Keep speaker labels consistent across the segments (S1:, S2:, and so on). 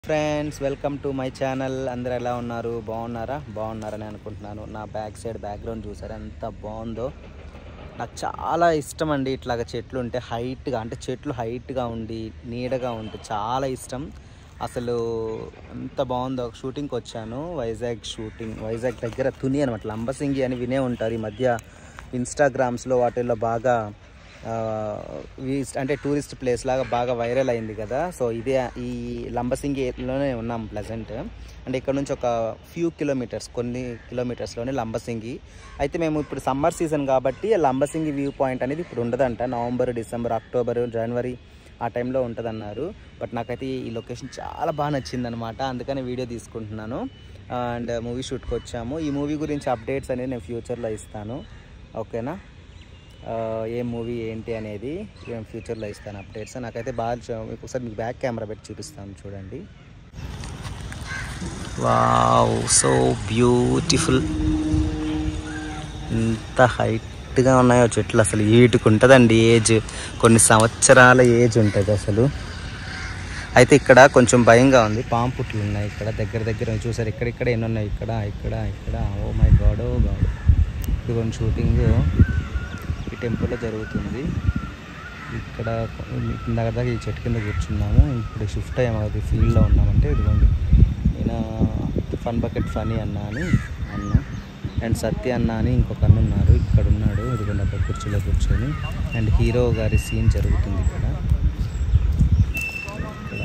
S1: Friends welcome to my channel అందరు ఎలా ఉన్నారు బాగున్నారా బాగున్నారని అనుకుంటున్నాను నా బ్యాక్ సైడ్ బ్యాక్గ్రౌండ్ చూసారా ఎంత బాగుందో నాకు చాలా ఇష్టం అండి ఇట్లాగ చెట్లు ఉంటే హైట్గా అంటే చెట్లు హైట్గా ఉండి నీడగా ఉంటే చాలా ఇష్టం అసలు ఎంత బాగుందో ఒక షూటింగ్కి వచ్చాను వైజాగ్ షూటింగ్ వైజాగ్ దగ్గర తుని అనమాట లంబసింగి అని వినే ఉంటారు ఈ మధ్య ఇన్స్టాగ్రామ్స్లో వాటిల్లో బాగా ఆ, ఈ- అంటే టూరిస్ట్ ప్లేస్ లాగా బాగా వైరల్ అయింది కదా సో ఇదే ఈ లంబసింగిలోనే ఉన్నాం ప్లెజెంట్ అంటే ఇక్కడ నుంచి ఒక ఫ్యూ కిలోమీటర్స్ కొన్ని కిలోమీటర్స్లోనే లంబసింగి అయితే మేము ఇప్పుడు సమ్మర్ సీజన్ కాబట్టి లంబసింగి వ్యూ పాయింట్ అనేది ఇప్పుడు ఉండదంట నవంబర్ డిసెంబర్ అక్టోబర్ జనవరి ఆ టైంలో ఉంటుందన్నారు బట్ నాకైతే ఈ లొకేషన్ చాలా బాగా నచ్చిందనమాట అందుకని వీడియో తీసుకుంటున్నాను అండ్ మూవీ షూట్కి వచ్చాము ఈ మూవీ గురించి అప్డేట్స్ అనేది నేను ఫ్యూచర్లో ఇస్తాను ఓకేనా ఆ, ఏ మూవీ ఏంటి అనేది నేను ఫ్యూచర్లో ఇస్తాను అప్డేట్స్ నాకైతే బాగా చూ- మీకు ఒకసారి మీకు బ్యాక్ కెమెరా పెట్టి చూపిస్తాను చూడండి వావ్ సో బ్యూటిఫుల్ ఎంత హైట్గా ఉన్నాయో చెట్లు అసలు వీటికి ఉంటుందండి ఏజ్ కొన్ని సంవత్సరాల ఏజ్ ఉంటుంది అసలు అయితే ఇక్కడ కొంచెం భయంగా ఉంది పాము పుట్లు ఉన్నాయి ఇక్కడ దగ్గర దగ్గర చూసారు ఇక్కడ ఇక్కడ ఎన్ని ఉన్నాయి ఇక్కడ ఇక్కడ ఇక్కడ oh my god oh god ఇది కొంచెం షూటింగ్ ఈ టెంపుల్లో జరుగుతుంది ఇక్కడ ఇందాక దాకా ఈ చెట్టు కింద కూర్చున్నాము ఇప్పుడు షిఫ్ట్ అయ్యాము అది ఫీల్డ్లో ఉన్నామంటే ఇదిగోండి ఈయన ఫన్ బకెట్ ఫనీ అన్న అని అన్న అండ్ సత్య అన్న అని ఇంకొక అన్న ఉన్నారు ఇక్కడ ఉన్నాడు ఇదిగోండి అక్కడ కుర్చీలో కూర్చొని అండ్ హీరో గారి సీన్ జరుగుతుంది ఇక్కడ ఇక్కడ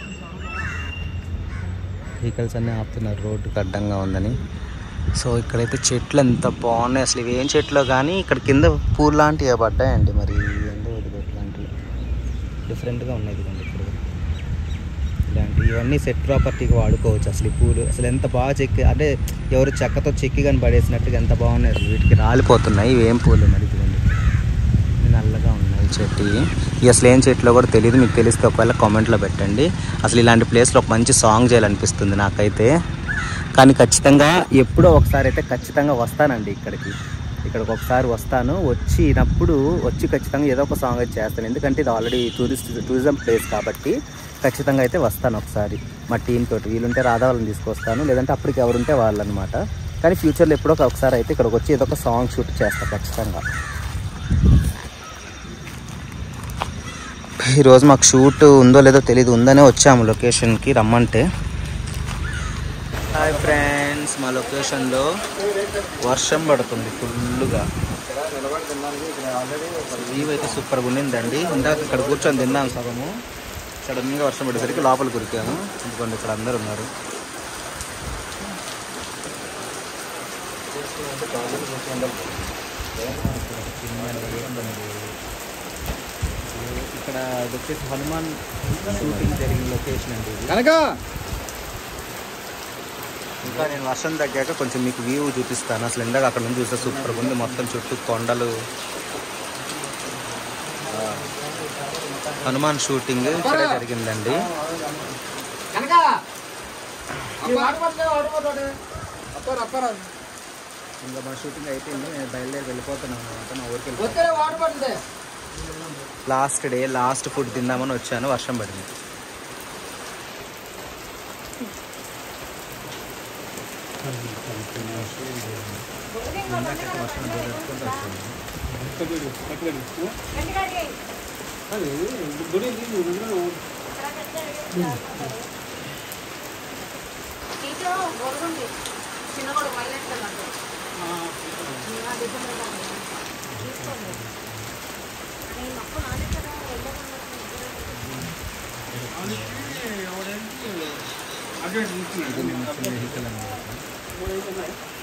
S1: వెహికల్స్ అన్నీ ఆపుతున్నారు రోడ్డుకి అడ్డంగా ఉందని సో ఇక్కడైతే చెట్లు ఎంత బాగున్నాయి అసలు ఇవేం చెట్లు కానీ ఇక్కడ కింద పూలు లాంటివి పడ్డాయండి మరి ఏందో ఇది ఇట్లాంటివి డిఫరెంట్గా ఉన్నాయి ఇదిగోండి ఇక్కడ ఇలాంటివి ఇవన్నీ సెట్ ప్రాపర్టీకి వాడుకోవచ్చు అసలు ఈ పూలు అసలు ఎంత బాగా చెక్కి అంటే ఎవరు చెక్కతో చెక్కి కానీ పడేసినట్టుగా ఎంత బాగున్నాయి అసలు వీటికి రాలిపోతున్నాయి ఇవేం పూలు మరి ఇదిగోండి ఇవి నల్లగా ఉన్నాయి చెట్టు ఇవి అసలు ఏం చెట్లో కూడా తెలియదు మీకు తెలిస్తే ఒకవేళ కామెంట్లో పెట్టండి అసలు ఇలాంటి ప్లేస్లో ఒక మంచి సాంగ్ చేయాలనిపిస్తుంది నాకైతే కానీ ఖచ్చితంగా ఎప్పుడో ఒకసారి అయితే ఖచ్చితంగా వస్తానండి ఇక్కడికి ఇక్కడికి ఒకసారి వస్తాను వచ్చినప్పుడు వచ్చి ఖచ్చితంగా ఏదో ఒక సాంగ్ అయితే చేస్తాను ఎందుకంటే ఇది ఆల్రెడీ టూరిస్ట్ టూరిజం ప్లేస్ కాబట్టి ఖచ్చితంగా అయితే వస్తాను ఒకసారి మా టీం తోటి వీలుంటే రాధా వాళ్ళని తీసుకొస్తాను లేదంటే అప్పటికి ఎవరుంటే వాళ్ళు అనమాట కానీ ఫ్యూచర్లో ఎప్పుడో ఒకసారి అయితే ఇక్కడికి వచ్చి ఏదో ఒక సాంగ్ షూట్ చేస్తాను ఖచ్చితంగా ఈరోజు మాకు షూట్ ఉందో లేదో తెలియదు ఉందనే వచ్చాము లొకేషన్కి రమ్మంటే హాయ్ ఫ్రెండ్స్ మా లొకేషన్లో వర్షం పడుతుంది ఫుల్గా వ్యూ అయితే సూపర్గా ఉండిందండి ఇందాక ఇక్కడ కూర్చొని తిన్నాం సగము సడన్గా వర్షం పడేసరికి లోపల కురికాను ఎందుకంటే ఇక్కడ అందరు ఉన్నారు ఇక్కడ ఇది వచ్చేసి హనుమాన్ షూటింగ్ జరిగిన లొకేషన్ అండి ఇది
S2: కనుక
S1: ఇంకా నేను వర్షం తగ్గాక కొంచెం మీకు వ్యూ చూపిస్తాను అసలు ఇందాక అక్కడ నుంచి చూస్తే సూపర్గా ఉంది మొత్తం చుట్టూ కొండలు ఆ, హనుమాన్ షూటింగ్ ఇక్కడ జరిగిందండి
S2: కనుక అప్పారు అప్పారు
S1: ఇంకా మా షూటింగ్ అయిపోయింది నేను బయలుదేరి వెళ్ళిపోతున్నాను అనమాట మా ఊరికి వెళ్ళిపోతాను
S2: వస్తే వాటర్ పడుతుంది
S1: లాస్ట్ డే లాస్ట్ ఫుడ్ తిందామని వచ్చాను వర్షం పడింది ఇందాకైతే వర్షం జరుగుతుంటే వచ్చింది
S3: చిన్నవాడు వైలెట్ కలర్
S1: ఇది నేను చిన్న వెహికల్ అనమాట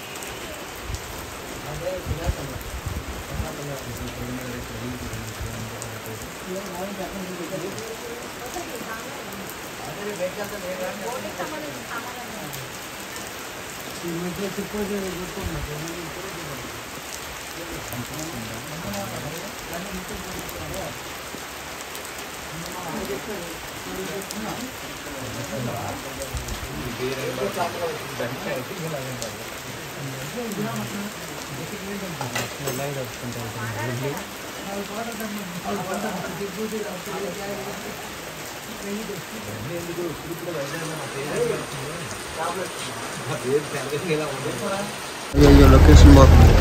S1: ఎలా జరుపుకుంటారు అయ్యో లొకేషన్ బాగుంది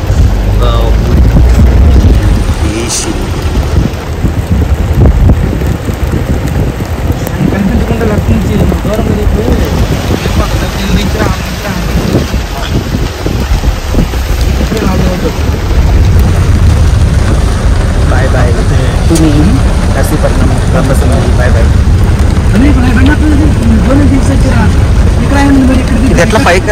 S1: ఏసీ
S2: కనిపించకుండా లెఫ్ట్ నుంచి దూరం వెళ్ళిపోయి కింద నుంచి రా, ఆ నుంచి రా. ఇప్పుడే నాలుగు రోజులు.
S1: Bye bye Tuni Narsipatnam Rambhasingi bye bye
S2: అన్నీ ఇక్కడ వెళ్ళట్లేదు. దూరం తీసుకొచ్చిరా. ఇక్కడ ఏముంది మరి ఇక్కడ
S1: ఇది ఎట్లా పైకి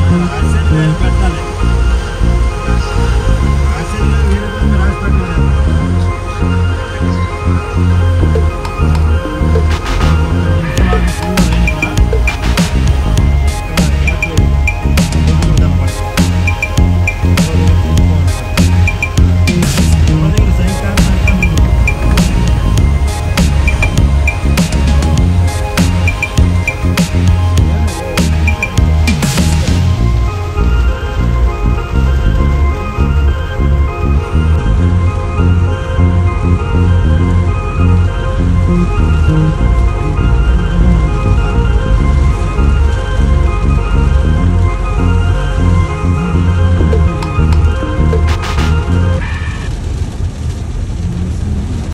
S3: పెట్టాలి